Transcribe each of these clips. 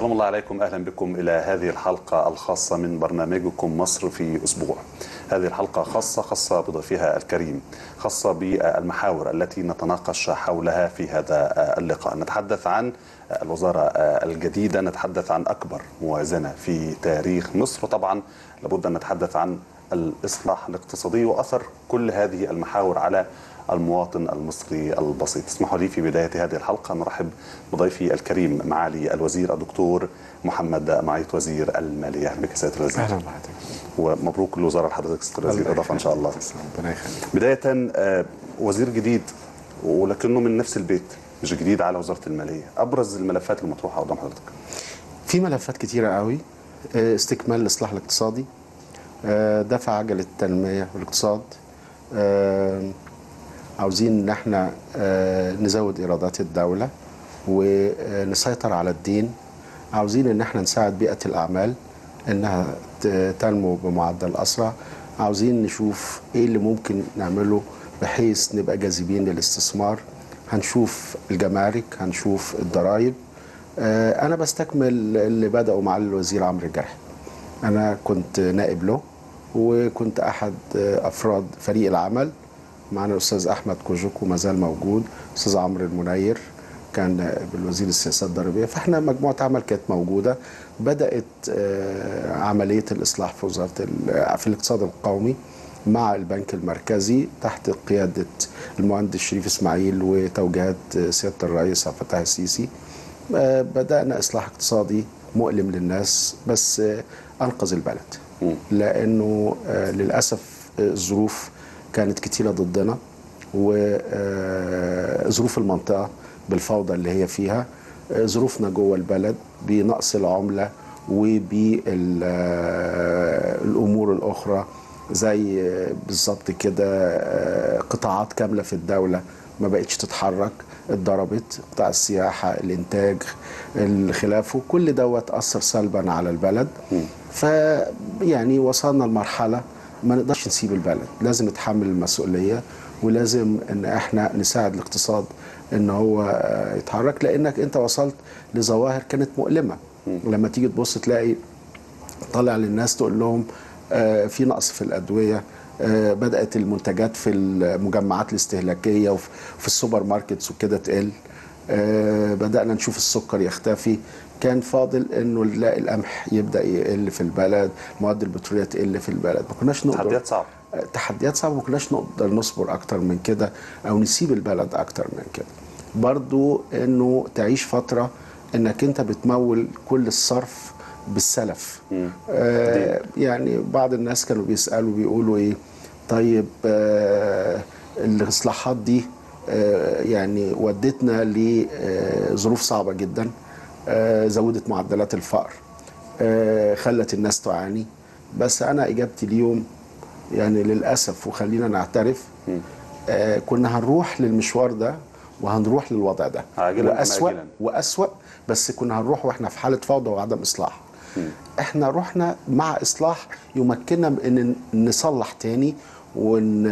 سلام الله عليكم اهلا بكم الى هذه الحلقه الخاصه من برنامجكم مصر في اسبوع. هذه الحلقه خاصه خاصه بضيفها الكريم، خاصه بالمحاور التي نتناقش حولها في هذا اللقاء، نتحدث عن الوزاره الجديده، نتحدث عن اكبر موازنه في تاريخ مصر، وطبعا لابد ان نتحدث عن الاصلاح الاقتصادي واثر كل هذه المحاور على المواطن المصري البسيط اسمحوا لي في بداية هذه الحلقة نرحب بضيفي الكريم معالي الوزير الدكتور محمد معيط وزير المالية أهلا بك سيادة الوزير اهلا بحضرتك ومبروك الوزارة لحضرتك سيادة الوزير إضافة إن شاء الله ربنا يخليك بداية آه، وزير جديد ولكنه من نفس البيت مش جديد على وزارة المالية أبرز الملفات المطروحة قدام حضرتك في ملفات كتيرة قوي آه، استكمال الإصلاح الاقتصادي آه، دفع عجلة التنمية والاقتصاد آه، عاوزين ان احنا آه، نزود ايرادات الدولة ونسيطر على الدين عاوزين ان احنا نساعد بيئة الاعمال انها ت- تنمو بمعدل اسرع عاوزين نشوف ايه اللي ممكن نعمله بحيث نبقى جاذبين للاستثمار هنشوف الجمارك هنشوف الضرائب آه، انا بستكمل اللي بدأوا مع الوزير عمرو الجرحي انا كنت نائب له وكنت احد آه، افراد فريق العمل معنا الاستاذ احمد كوجوكو ما زال موجود استاذ عمرو المنير كان نائب الوزير السياسات الضريبيه فاحنا مجموعه عمل كانت موجوده بدات آه، عمليه الاصلاح في وزاره ال- في الاقتصاد القومي مع البنك المركزي تحت قياده المهندس شريف اسماعيل وتوجيهات آه، سياده الرئيس عبد الفتاح السيسي آه، بدانا اصلاح اقتصادي مؤلم للناس بس آه، انقذ البلد مم. لانه آه، للاسف آه، الظروف كانت كتيره ضدنا وظروف المنطقه بالفوضى اللي هي فيها آه، ظروفنا جوه البلد بنقص العمله وبالامور الاخرى زي آه، بالظبط كده آه، قطاعات كامله في الدوله ما بقتش تتحرك اتضربت قطاع السياحه الانتاج الخلافه كل دوت اثر سلبا على البلد فيعني وصلنا لمرحله ما نقدرش نسيب البلد لازم نتحمل المسؤوليه ولازم ان احنا نساعد الاقتصاد ان هو آه، يتحرك لانك انت وصلت لظواهر كانت مؤلمه لما تيجي تبص تلاقي طالع للناس تقول لهم آه، في نقص في الادويه آه، بدات المنتجات في المجمعات الاستهلاكيه وفي في السوبر ماركتس وكده تقل آه، بدانا نشوف السكر يختفي كان فاضل انه نلاقي القمح يبدا يقل في البلد المواد البتروليه تقل في البلد ما كناش نقدر تحديات صعبة تحديات صعبه ما كناش نقدر نصبر اكتر من كده او نسيب البلد اكتر من كده برضو انه تعيش فتره انك انت بتمول كل الصرف بالسلف آه يعني بعض الناس كانوا بيسالوا بيقولوا ايه طيب آه الاصلاحات دي آه يعني ودتنا لظروف صعبه جدا آه زودت معدلات الفقر آه خلت الناس تعاني بس انا اجابتي اليوم يعني للاسف وخلينا نعترف آه كنا هنروح للمشوار ده وهنروح للوضع ده عاجلاً أم واسوا آجلاً. واسوا بس كنا هنروح واحنا في حاله فوضى وعدم اصلاح احنا رحنا مع اصلاح يمكننا من ان نصلح تاني ون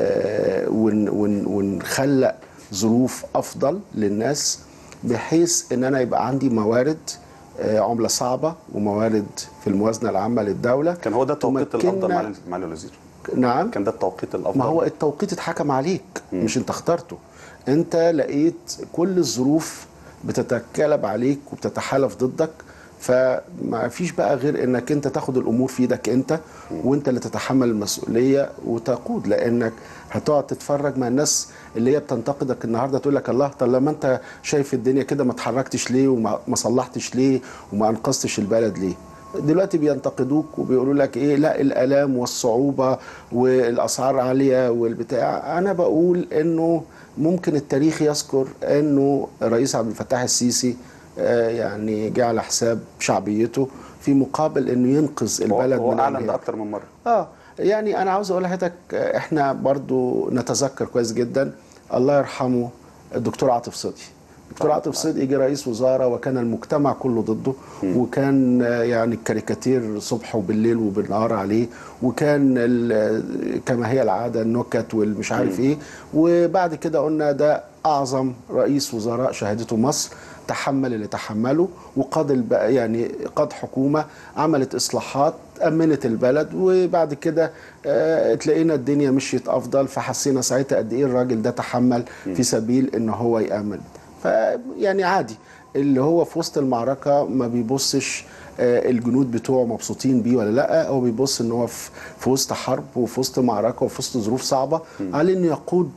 ون ون ونخلق ظروف افضل للناس بحيث ان انا يبقى عندي موارد آه، عمله صعبه وموارد في الموازنه العامه للدوله كان هو ده التوقيت تمكننا- الأفضل معالي معالي الوزير نعم كان ده التوقيت الأفضل ما هو التوقيت اتحكم عليك مش انت اخترته انت لقيت كل الظروف بتتكلب عليك وبتتحالف ضدك فما فيش بقى غير انك انت تاخد الامور في ايدك انت وانت اللي تتحمل المسؤوليه وتقود لانك هتقعد تتفرج مع الناس اللي هي بتنتقدك النهارده تقول لك الله طب لما انت شايف الدنيا كده ما اتحركتش ليه وما ما صلحتش ليه وما انقذتش البلد ليه دلوقتي بينتقدوك وبيقولوا لك ايه لا الالام والصعوبه والاسعار عاليه والبتاع انا بقول انه ممكن التاريخ يذكر انه الرئيس عبد الفتاح السيسي آه، يعني جه على حساب شعبيته في مقابل انه ينقذ هو- البلد هو من أعلن ده الانهيار. أكتر من مرة اه يعني انا عاوز اقول لحضرتك آه، احنا برضو نتذكر كويس جدا الله يرحمه الدكتور عاطف صدقي دكتور عاطف صدقي جه رئيس وزاره وكان المجتمع كله ضده وكان آه، يعني الكاريكاتير صبح وبالليل وبالنهار عليه وكان ال- كما هي العاده النكت والمش عارف ايه وبعد كده قلنا ده اعظم رئيس وزراء شهدته مصر تحمل اللي تحمله وقاد الب... يعني قاد حكومه عملت اصلاحات امنت البلد وبعد كده آه، تلاقينا الدنيا مشيت افضل فحسينا ساعتها قد ايه الراجل ده تحمل في سبيل ان هو يامن فيعني عادي اللي هو في وسط المعركه ما بيبصش آه، الجنود بتوعه مبسوطين بيه ولا لا هو بيبص ان هو في في وسط حرب وفي وسط معركه وفي وسط ظروف صعبه عليه انه يقود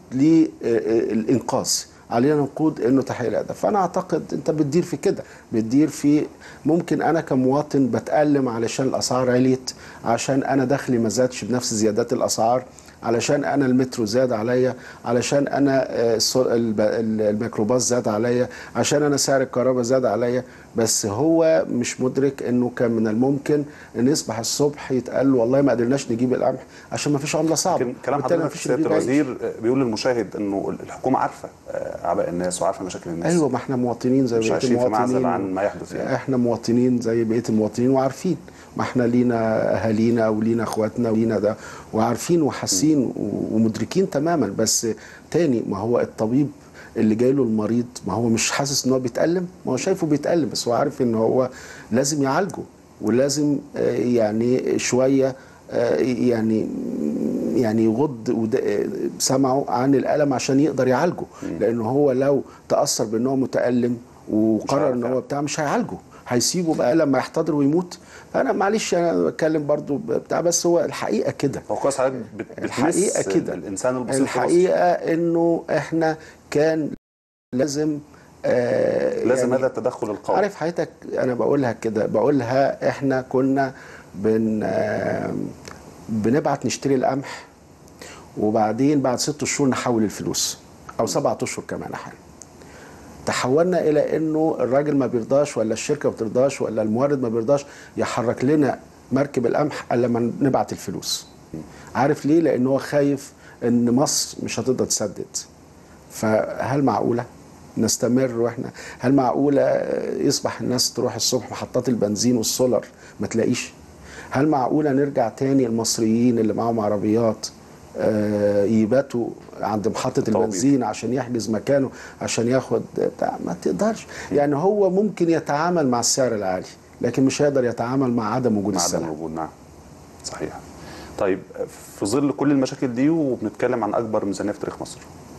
للانقاذ علينا نقود انه تحقيق الهدف فانا اعتقد انت بتدير في كده بتدير في ممكن انا كمواطن بتالم علشان الاسعار عليت عشان انا دخلي ما زادش بنفس زيادات الاسعار علشان انا المترو زاد عليا علشان انا آه، السو- الب- ال- الميكروباص زاد عليا عشان انا سعر الكهرباء زاد عليا بس هو مش مدرك انه كان من الممكن ان يصبح الصبح يتقال له والله ما قدرناش نجيب القمح عشان ما فيش عمله صعبه لكن كلام وبالتالي حضرتك مفيش سياده اللي بيبيع الوزير آه، بيقول للمشاهد انه الحكومه عارفه آه، اعباء الناس وعارفه مشاكل الناس ايوه ما احنا مواطنين زي مش بقيه عايشين في المواطنين معزل عن ما يحدث يعني. احنا مواطنين زي بقيه المواطنين وعارفين ما احنا لينا اهالينا ولينا اخواتنا ولينا ده وعارفين وحاسين و- ومدركين تماما بس تاني ما هو الطبيب اللي جاي له المريض ما هو مش حاسس ان هو بيتألم ما هو شايفه بيتألم بس هو عارف ان هو لازم يعالجه ولازم آه، يعني شويه آه، يعني يعني يغض ود- سمعه عن الالم عشان يقدر يعالجه لان هو لو تاثر بان هو متالم وقرر عارف ان هو يعني. بتاع مش هيعالجه هيسيبه بقى لما يحتضر ويموت فانا معلش انا بتكلم برضو بتاع بس هو الحقيقه كده هو كويس حضرتك بت- بتمس الحقيقه كده الانسان البسيط في مصر. الحقيقه انه احنا كان لازم آه لازم يعني هذا التدخل القوي عارف حضرتك انا بقولها كده بقولها احنا كنا بن آه، بنبعت نشتري القمح وبعدين بعد ست شهور نحول الفلوس او سبعة اشهر كمان احيانا تحولنا الى انه الراجل ما بيرضاش ولا الشركه ما بترضاش ولا المورد ما بيرضاش يحرك لنا مركب القمح الا لما نبعت الفلوس عارف ليه لان هو خايف ان مصر مش هتقدر تسدد فهل معقوله نستمر واحنا هل معقوله يصبح الناس تروح الصبح محطات البنزين والسولر ما تلاقيش هل معقوله نرجع تاني المصريين اللي معاهم عربيات آه، يباتوا عند محطة الطوابير. البنزين عشان يحجز مكانه عشان ياخد بتاع ما تقدرش يعني هو ممكن يتعامل مع السعر العالي لكن مش هيقدر يتعامل مع عدم وجود مع عدم السلع الوجود نعم صحيح طيب في ظل كل المشاكل دي وبنتكلم عن اكبر ميزانيه في تاريخ مصر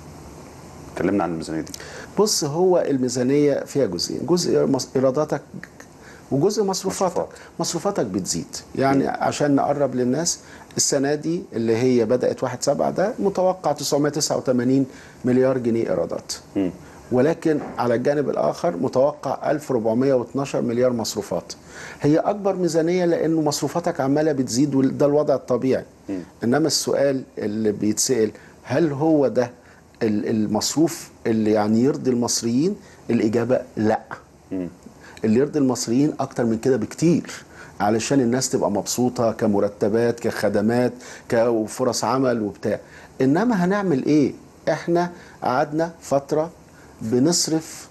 اتكلمنا عن الميزانيه دي بص هو الميزانية فيها جزئين جزء مص- إيراداتك وجزء مصروفاتك مصروفات. مصروفاتك بتزيد يعني عشان نقرب للناس السنة دي اللي هي بدأت واحد سبعة ده متوقع 989 مليار جنيه إيرادات مم. ولكن على الجانب الآخر متوقع 1412 مليار مصروفات هي أكبر ميزانية لأنه مصروفاتك عمالة بتزيد وده الوضع الطبيعي إنما السؤال اللي بيتسأل هل هو ده ال- المصروف اللي يعني يرضي المصريين الإجابة لا اللي يرضي المصريين أكتر من كده بكتير علشان الناس تبقى مبسوطة كمرتبات كخدمات كفرص عمل وبتاع إنما هنعمل إيه إحنا قعدنا فترة بنصرف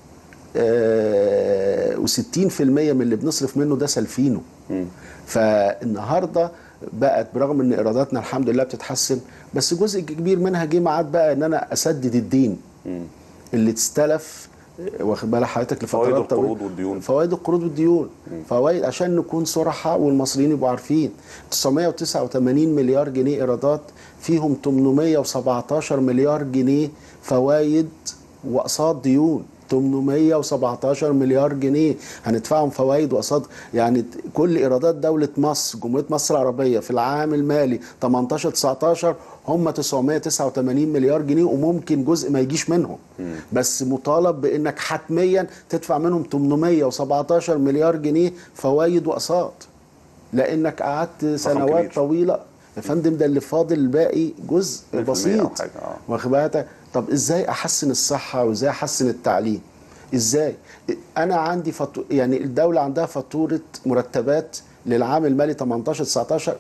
و60% من اللي بنصرف منه ده سالفينه فالنهارده بقت برغم ان ايراداتنا الحمد لله بتتحسن بس جزء كبير منها جه معاد بقى ان انا اسدد الدين اللي تستلف واخد بالك حضرتك فوائد لفترات طويلة. القروض والديون. فوائد القروض والديون فوائد عشان نكون صراحة والمصريين يبقوا عارفين 989 مليار جنيه ايرادات فيهم 817 مليار جنيه فوائد واقساط ديون 817 مليار جنيه هندفعهم فوائد واقساط يعني كل ايرادات دوله مصر جمهوريه مصر العربيه في العام المالي 18 19 هم 989 مليار جنيه وممكن جزء ما يجيش منهم بس مطالب بانك حتميا تدفع منهم 817 مليار جنيه فوائد واقساط لانك قعدت سنوات كبير. طويله يا فندم ده اللي فاضل الباقي جزء 100% أو بسيط حاجة، آه. واخد بالك طب ازاي احسن الصحه وازاي احسن التعليم ازاي انا عندي فاتو... يعني الدوله عندها فاتوره مرتبات للعام المالي 18 19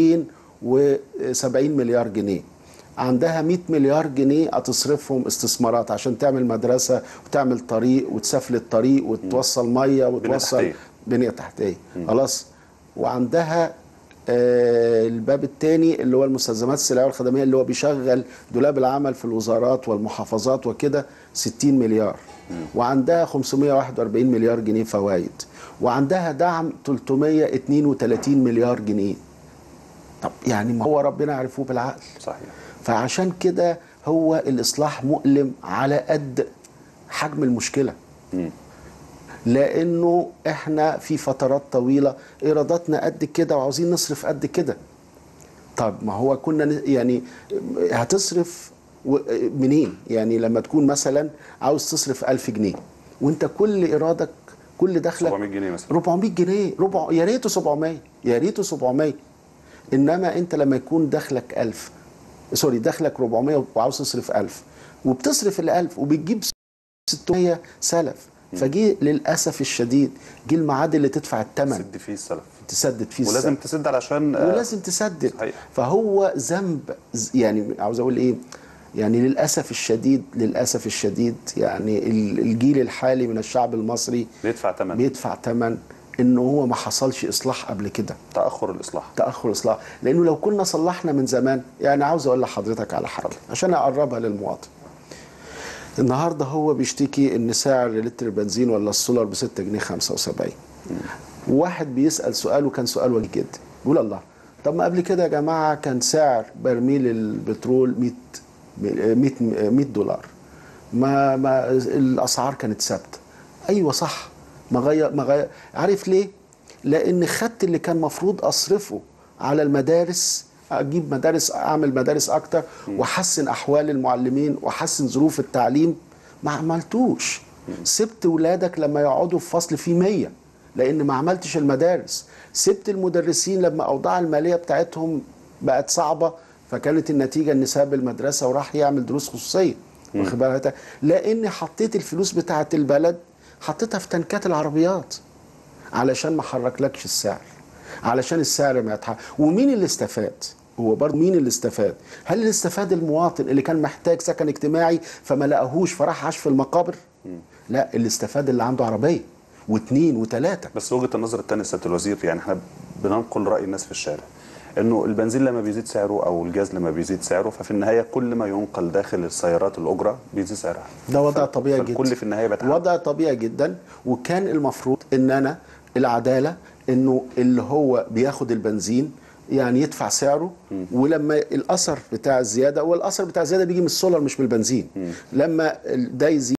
270 مليار جنيه عندها 100 مليار جنيه هتصرفهم استثمارات عشان تعمل مدرسه وتعمل طريق وتسفل الطريق وتوصل ميه وتوصل تحتية. بنيه تحتيه خلاص وعندها آه، الباب الثاني اللي هو المستلزمات السلعيه والخدميه اللي هو بيشغل دولاب العمل في الوزارات والمحافظات وكده 60 مليار وعندها 541 مليار جنيه فوائد وعندها دعم 332 مليار جنيه طب يعني ما هو ربنا يعرفوه بالعقل صحيح فعشان كده هو الإصلاح مؤلم على قد حجم المشكلة لأنه إحنا في فترات طويلة إيراداتنا قد كده وعاوزين نصرف قد كده طب ما هو كنا ن- يعني هتصرف و- منين يعني لما تكون مثلا عاوز تصرف ألف جنيه وانت كل إيرادك كل دخلك 700 جنيه مثلا 400 جنيه ربع يا ريته 700 يا ريته 700 انما انت لما يكون دخلك 1000 سوري دخلك 400 وعاوز تصرف 1000 وبتصرف ال 1000 وبتجيب 600 سلف فجي للاسف الشديد جه الميعاد اللي تدفع الثمن سد فيه السلف تسدد فيه ولازم السلف. تسد علشان آه، ولازم تسدد صحيح. فهو ذنب ز- يعني عاوز اقول ايه يعني للاسف الشديد للاسف الشديد يعني ال- الجيل الحالي من الشعب المصري بيدفع ثمن بيدفع ثمن ان هو ما حصلش اصلاح قبل كده تاخر الاصلاح تاخر اصلاح لانه لو كنا صلحنا من زمان يعني عاوز اقول لحضرتك على حاجه عشان اقربها للمواطن النهارده هو بيشتكي ان سعر لتر البنزين ولا السولار ب 6 جنيه 75 وواحد بيسال سؤال وكان سؤال وجيه جدا بيقول الله طب ما قبل كده يا جماعه كان سعر برميل البترول 100 100 100 دولار ما ما الاسعار كانت ثابته ايوه صح ما غير ما غير عارف ليه لان خدت اللي كان مفروض اصرفه على المدارس اجيب مدارس اعمل مدارس اكتر واحسن احوال المعلمين واحسن ظروف التعليم ما عملتوش سبت ولادك لما يقعدوا في فصل فيه 100 لان ما عملتش المدارس سبت المدرسين لما اوضاع الماليه بتاعتهم بقت صعبه فكانت النتيجه ان ساب المدرسه وراح يعمل دروس خصوصيه واخد بالك لاني حطيت الفلوس بتاعه البلد حطيتها في تنكات العربيات علشان ما حركلكش السعر علشان السعر ما يتحرك ومين اللي استفاد هو برضه مين اللي استفاد هل اللي استفاد المواطن اللي كان محتاج سكن اجتماعي فما لقاهوش فراح عاش في المقابر لا اللي استفاد اللي عنده عربيه واثنين وثلاثه بس وجهه النظر الثانيه سياده الوزير يعني احنا بننقل راي الناس في الشارع انه البنزين لما بيزيد سعره او الجاز لما بيزيد سعره ففي النهايه كل ما ينقل داخل السيارات الاجره بيزيد سعرها ده وضع ف- طبيعي جدا فالكل في النهايه بيتعامل وضع طبيعي جدا وكان المفروض ان انا العداله انه اللي هو بياخد البنزين يعني يدفع سعره ولما الاثر بتاع الزياده والاثر بتاع الزياده بيجي من السولار مش من البنزين لما ال- ده يزيد